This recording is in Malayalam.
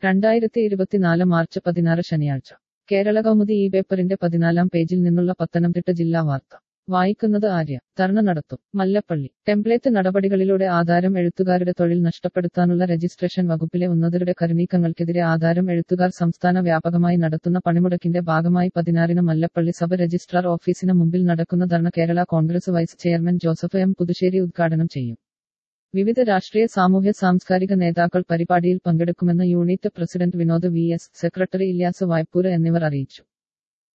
രണ്ടായിരത്തി ഇരുപത്തിനാല് മാർച്ച് പതിനാറ് ശനിയാഴ്ച കേരള കൗമുദി ഈ പേപ്പറിന്റെ പതിനാലാം പേജിൽ നിന്നുള്ള പത്തനംതിട്ട ജില്ലാ വാർത്ത വായിക്കുന്നത് ആര്യ ധർണ നടത്തും മല്ലപ്പള്ളി ടെംപ്ലേറ്റ് നടപടികളിലൂടെ ആധാരം എഴുത്തുകാരുടെ തൊഴിൽ നഷ്ടപ്പെടുത്താനുള്ള രജിസ്ട്രേഷൻ വകുപ്പിലെ ഉന്നതരുടെ കരുനീക്കങ്ങൾക്കെതിരെ ആധാരം എഴുത്തുകാർ സംസ്ഥാന വ്യാപകമായി നടത്തുന്ന പണിമുടക്കിന്റെ ഭാഗമായി പതിനാറിന് മല്ലപ്പള്ളി സബ് രജിസ്ട്രാർ ഓഫീസിന് മുമ്പിൽ നടക്കുന്ന dharna Kerala Congress vice chairman Joseph M Puthussery ഉദ്ഘാടനം ചെയ്യും വിവിധ രാഷ്ട്രീയ സാമൂഹ്യ സാംസ്കാരിക നേതാക്കൾ പരിപാടിയിൽ പങ്കെടുക്കുമെന്ന് unit president Vinod V S secretary Ilyas Vaypur എന്നിവർ അറിയിച്ചു